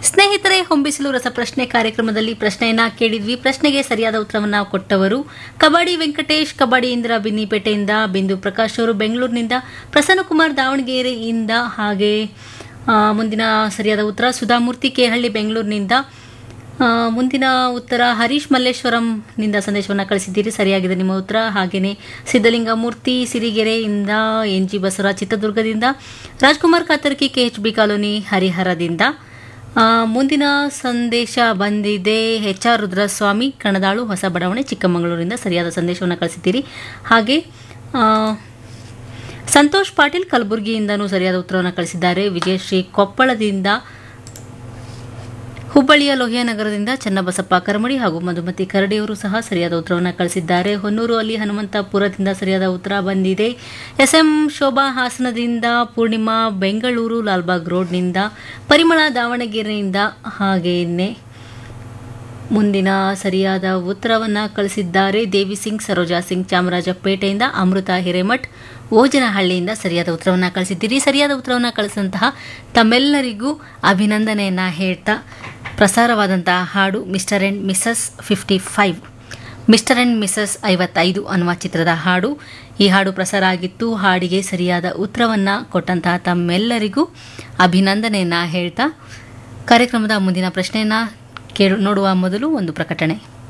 ಸ್ನೇಹಿತರೆ ಹೊಂಬಿಸಲು ರಸಪ್ರಶ್ನೆ ಕಾರ್ಯಕ್ರಮದಲ್ಲಿ ಪ್ರಶ್ನೆಯನ್ನ ಕೇಳಿದ್ವಿ ಪ್ರಶ್ನೆಗೆ ಸರಿಯಾದ ಉತ್ತರವನ್ನ ಕೊಟ್ಟವರು ಕಬಡ್ಡಿ ವೆಂಕಟೇಶ್ ಕಬಡ್ಡಿ ಇಂದಿರಾ ಬಿನ್ನಿಪೇಟೆಯಿಂದ ಬಿಂದು ಪ್ರಕಾಶ್ ಅವರು ಬೆಂಗಳೂರಿನಿಂದ ಪ್ರಸನ್ನಕುಮಾರ್ ದಾವಣಗೆರೆಯಿಂದ ಹಾಗೆ ಆ, ಮುಂದಿನ ಸರಿಯಾದ ಉತ್ತರ ಸುಧಾಮೂರ್ತಿ ಕೇಹಳ್ಳಿ ಬೆಂಗಳೂರಿನಿಂದ ಆ, ಮುಂದಿನ ಉತ್ತರ ಹರೀಶ್ ಮಲ್ಲೇಶ್ವರಂನಿಂದ ಸಂದೇಶವನ್ನು ಕಳಿಸಿದ್ದೀರಿ ಸರಿಯಾಗಿದೆ ನಿಮ್ಮ ಉತ್ತರ ಹಾಗೆಯೇ ಸಿದ್ದಲಿಂಗ ಮೂರ್ತಿ ಸಿರಿಗೆರೆಯಿಂದ ಎನ್ ಜಿ ಬಸವರಾಜ್ ಚಿತ್ರದುರ್ಗದಿಂದ Rajkumar Katarki K H B colony ಹರಿಹರದಿಂದ ಆ, ಮುಂದಿನ ಸಂದೇಶ ಬಂದಿದೆ ಎಚ್ ಆರ್ ರುದ್ರಸ್ವಾಮಿ ಕಣದಾಳು ಹೊಸ ಬಡಾವಣೆ ಚಿಕ್ಕಮಗಳೂರಿನಿಂದ ಸರಿಯಾದ ಸಂದೇಶವನ್ನು ಕಳಿಸಿದ್ದೀರಿ ಹಾಗೆ ಆ, ಸಂತೋಷ್ ಪಾಟೀಲ್ ಕಲಬುರಗಿಯಿಂದನೂ ಸರಿಯಾದ ಉತ್ತರವನ್ನು ಕಳಿಸಿದ್ದಾರೆ ವಿಜಯಶ್ರೀ ಕೊಪ್ಪಳದಿಂದ ಹುಬ್ಬಳ್ಳಿಯ ಲೋಹಿಯಾ ನಗರದಿಂದ ಚನ್ನಬಸಪ್ಪ ಕರಮಡಿ ಹಾಗೂ ಮಧುಮತಿ ಕರಡಿಯವರು ಸಹ ಸರಿಯಾದ ಉತ್ತರವನ್ನು ಕಳಿಸಿದ್ದಾರೆ ಹೊನ್ನೂರು ಅಲ್ಲಿ ಹನುಮಂತಪುರದಿಂದ ಸರಿಯಾದ ಉತ್ತರ ಬಂದಿದೆ ಎಸ್ಎಂ ಶೋಭಾ ಹಾಸನದಿಂದ ಪೂರ್ಣಿಮಾ ಬೆಂಗಳೂರು ಲಾಲ್ಬಾಗ್ ರೋಡ್ನಿಂದ ಪರಿಮಳ ದಾವಣಗೆರೆಯಿಂದ ಹಾಗೆಯೇ ಮುಂದಿನ ಸರಿಯಾದ ಉತ್ತರವನ್ನು ಕಳಿಸಿದ್ದಾರೆ ದೇವಿ ಸಿಂಗ್ ಸರೋಜಾ ಸಿಂಗ್ ಚಾಮರಾಜಪೇಟೆಯಿಂದ ಅಮೃತ ಹಿರೇಮಠ್ ಓಜನಹಳ್ಳಿಯಿಂದ ಸರಿಯಾದ ಉತ್ತರವನ್ನು ಕಳಿಸಿದ್ದೀರಿ ಸರಿಯಾದ ಉತ್ತರವನ್ನು ಕಳಿಸಿದಂತಹ ತಮ್ಮೆಲ್ಲರಿಗೂ ಅಭಿನಂದನೆಯನ್ನು ಹೇಳ್ತಾ ಪ್ರಸಾರವಾದಂತಹ ಹಾಡು mister and missus fifty five mister and missus ಐವತ್ತೈದು ಅನ್ನುವ ಚಿತ್ರದ ಹಾಡು ಈ ಹಾಡು ಪ್ರಸಾರ ಆಗಿತ್ತು ಹಾಡಿಗೆ ಸರಿಯಾದ ಉತ್ತರವನ್ನು ಕೊಟ್ಟಂತಹ ತಮ್ಮೆಲ್ಲರಿಗೂ ಅಭಿನಂದನೆಯನ್ನು ಹೇಳ್ತಾ ಕಾರ್ಯಕ್ರಮದ ಮುಂದಿನ ಪ್ರಶ್ನೆಯನ್ನು ಕೇಳು ನೋಡುವ ಮೊದಲು ಒಂದು ಪ್ರಕಟಣೆ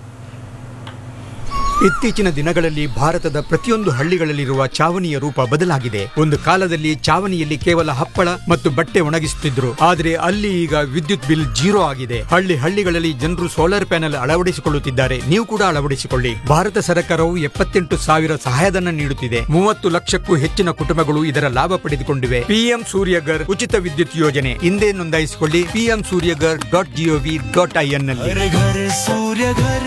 ಇತ್ತೀಚಿನ ದಿನಗಳಲ್ಲಿ ಭಾರತದ ಪ್ರತಿಯೊಂದು ಹಳ್ಳಿಗಳಲ್ಲಿರುವ ಚಾವಣಿಯ ರೂಪ ಬದಲಾಗಿದೆ ಒಂದು ಕಾಲದಲ್ಲಿ ಚಾವಣಿಯಲ್ಲಿ ಕೇವಲ ಹಪ್ಪಳ ಮತ್ತು ಬಟ್ಟೆ ಒಣಗಿಸುತ್ತಿದ್ರು ಆದರೆ ಅಲ್ಲಿ ಈಗ ವಿದ್ಯುತ್ ಬಿಲ್ ಜೀರೋ ಆಗಿದೆ ಹಳ್ಳಿ ಹಳ್ಳಿಗಳಲ್ಲಿ ಜನರು ಸೋಲಾರ್ ಪ್ಯಾನೆಲ್ ಅಳವಡಿಸಿಕೊಳ್ಳುತ್ತಿದ್ದಾರೆ ನೀವು ಕೂಡ ಅಳವಡಿಸಿಕೊಳ್ಳಿ ಭಾರತ ಸರ್ಕಾರವು ಎಪ್ಪತ್ತೆಂಟು ಸಾವಿರ ಸಹಾಯಧನ ನೀಡುತ್ತಿದೆ ಮೂವತ್ತು ಲಕ್ಷಕ್ಕೂ ಹೆಚ್ಚಿನ ಕುಟುಂಬಗಳು ಇದರ ಲಾಭ ಪಡೆದುಕೊಂಡಿವೆ ಪಿಎಂ ಸೂರ್ಯಗರ್ ಉಚಿತ ವಿದ್ಯುತ್ ಯೋಜನೆ ಹಿಂದೆ ನೋಂದಾಯಿಸಿಕೊಳ್ಳಿ PM Suryaghar dot GOV dot IN ನಲ್ಲಿ घर घर सूर्य घर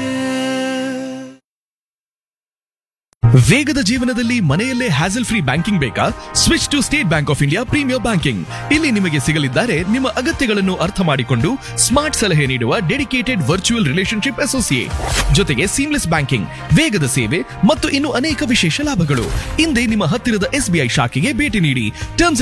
ವೇಗದ ಜೀವನದಲ್ಲಿ ಮನೆಯಲ್ಲೇ ಹ್ಯಾಸಲ್ ಫ್ರೀ ಬ್ಯಾಂಕಿಂಗ್ ಬೇಕಾ switch to State Bank of India premier banking ಇಲ್ಲಿ ನಿಮಗೆ ಸಿಗಲಿದ್ದಾರೆ ನಿಮ್ಮ ಅಗತ್ಯಗಳನ್ನು ಅರ್ಥ ಮಾಡಿಕೊಂಡು ಸ್ಮಾರ್ಟ್ ಸಲಹೆ ನೀಡುವ ಡೆಡಿಕೇಟೆಡ್ ವರ್ಚುವಲ್ ರಿಲೇಶನ್ಶಿಪ್ ಅಸೋಸಿಯೇಟ್ ಜೊತೆಗೆ ಸೀಮ್ಲೆಸ್ ಬ್ಯಾಂಕಿಂಗ್ ವೇಗದ ಸೇವೆ ಮತ್ತು ಇನ್ನು ಅನೇಕ ವಿಶೇಷ ಲಾಭಗಳು ಹಿಂದೆ ನಿಮ್ಮ ಹತ್ತಿರದ ಎಸ್ಬಿಐ ಶಾಖೆಗೆ ಭೇಟಿ ನೀಡಿ ಟರ್ಮ್ಸ್